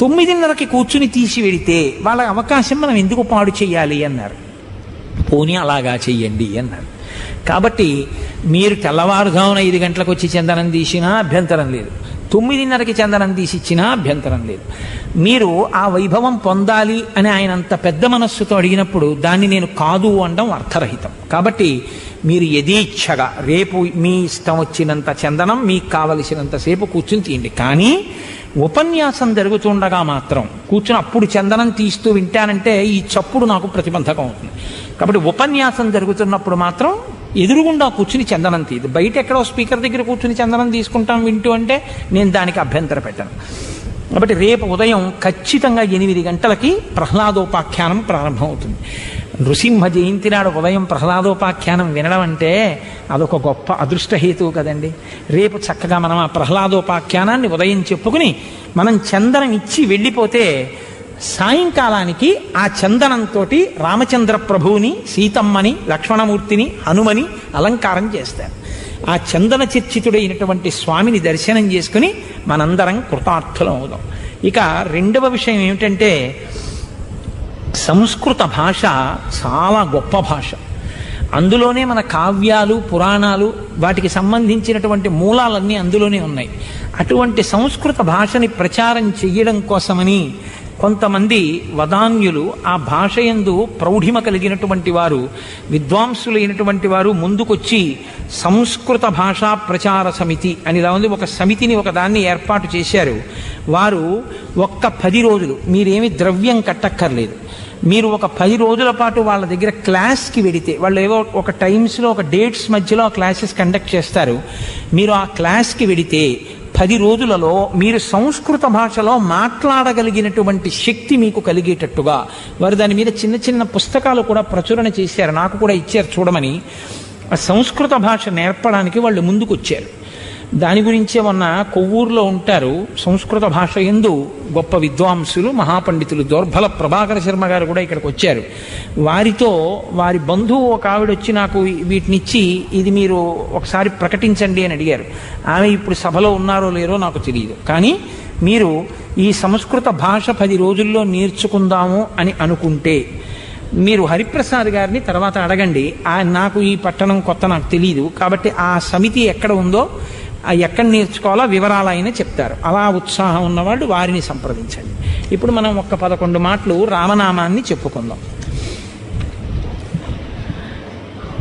తొమ్మిదిన్నరకి కూర్చుని తీసి వెడితే వాళ్ళ అవకాశం మనం ఎందుకు పాడు చేయాలి అన్నారు పోనీ అలాగా చెయ్యండి అన్నారు కాబట్టి మీరు తెల్లవారుజామున ఐదు గంటలకు వచ్చి చందనం తీసినా అభ్యంతరం లేదు తొమ్మిదిన్నరకి చందనం తీసి ఇచ్చినా అభ్యంతరం లేదు మీరు ఆ వైభవం పొందాలి అని ఆయన అంత పెద్ద మనస్సుతో అడిగినప్పుడు దాన్ని నేను కాదు అనడం అర్థరహితం కాబట్టి మీరు యథేచ్ఛగా రేపు మీ ఇష్టం వచ్చినంత చందనం మీకు కావలసినంతసేపు కూర్చుని తీయండి కానీ ఉపన్యాసం జరుగుతుండగా మాత్రం కూర్చుని అప్పుడు చందనం తీస్తూ వింటానంటే ఈ చప్పుడు నాకు ప్రతిబంధకం అవుతుంది కాబట్టి ఉపన్యాసం జరుగుతున్నప్పుడు మాత్రం ఎదురుగుండా కూర్చుని చందనం తీయదు బయట ఎక్కడో స్పీకర్ దగ్గర కూర్చుని చందనం తీసుకుంటాం వింటూ అంటే నేను దానికి అభ్యంతర పెట్టను కాబట్టి రేపు ఉదయం ఖచ్చితంగా ఎనిమిది గంటలకి ప్రహ్లాదోపాఖ్యానం ప్రారంభమవుతుంది నృసింహ జయంతి నాడు ఉదయం ప్రహ్లాదోపాఖ్యానం వినడం అంటే అదొక గొప్ప అదృష్ట హేతువు కదండి రేపు చక్కగా మనం ఆ ప్రహ్లాదోపాఖ్యానాన్ని ఉదయం చెప్పుకుని మనం చందనం ఇచ్చి వెళ్ళిపోతే సాయంకాలానికి ఆ చందనంతో రామచంద్ర ప్రభువుని సీతమ్మని లక్ష్మణమూర్తిని హనుమని అలంకారం చేస్తారు ఆ చందన చర్చితుడైనటువంటి స్వామిని దర్శనం చేసుకుని మనందరం కృతార్థులం అవుదాం ఇక రెండవ విషయం ఏమిటంటే సంస్కృత భాష చాలా గొప్ప భాష అందులోనే మన కావ్యాలు పురాణాలు వాటికి సంబంధించినటువంటి మూలాలన్నీ అందులోనే ఉన్నాయి అటువంటి సంస్కృత భాషని ప్రచారం చెయ్యడం కోసమని కొంతమంది వదాన్యులు ఆ భాష యందు ప్రౌఢిమ కలిగినటువంటి వారు విద్వాంసులైనటువంటి వారు ముందుకొచ్చి సంస్కృత భాషా ప్రచార సమితి అని ఇలా ఉంది ఒక సమితిని ఒక దాన్ని ఏర్పాటు చేశారు వారు ఒక్క పది రోజులు మీరేమి ద్రవ్యం కట్టక్కర్లేదు మీరు ఒక పది రోజుల పాటు వాళ్ళ దగ్గర క్లాస్కి వెడితే వాళ్ళు ఏవో ఒక టైమ్స్లో ఒక డేట్స్ మధ్యలో ఆ క్లాసెస్ కండక్ట్ చేస్తారు మీరు ఆ క్లాస్కి వెడితే పది రోజులలో మీరు సంస్కృత భాషలో మాట్లాడగలిగినటువంటి శక్తి మీకు కలిగేటట్టుగా వారు దాని మీద చిన్న చిన్న పుస్తకాలు కూడా ప్రచురణ చేశారు నాకు కూడా ఇచ్చారు చూడమని ఆ సంస్కృత భాష నేర్పడానికి వాళ్ళు ముందుకు వచ్చారు దాని గురించే మొన్న కొవ్వూరులో ఉంటారు సంస్కృత భాష ఎందు గొప్ప విద్వాంసులు మహాపండితులు దౌర్భల ప్రభాకర శర్మ గారు కూడా ఇక్కడికి వచ్చారు వారితో వారి బంధువు ఒక ఆవిడ వచ్చి నాకు వీటినిచ్చి ఇది మీరు ఒకసారి ప్రకటించండి అని అడిగారు ఆమె ఇప్పుడు సభలో ఉన్నారో లేరో నాకు తెలియదు కానీ మీరు ఈ సంస్కృత భాష పది రోజుల్లో నేర్చుకుందాము అని అనుకుంటే మీరు హరిప్రసాద్ గారిని తర్వాత అడగండి ఆయన నాకు ఈ పట్టణం కొత్త నాకు తెలియదు కాబట్టి ఆ సమితి ఎక్కడ ఉందో ఆ ఎక్కడ నేర్చుకోవాలో వివరాలు ఆయన చెప్తారు అలా ఉత్సాహం ఉన్నవాళ్ళు వారిని సంప్రదించండి ఇప్పుడు మనం ఒక్క పదకొండు మాటలు రామనామాన్ని చెప్పుకుందాం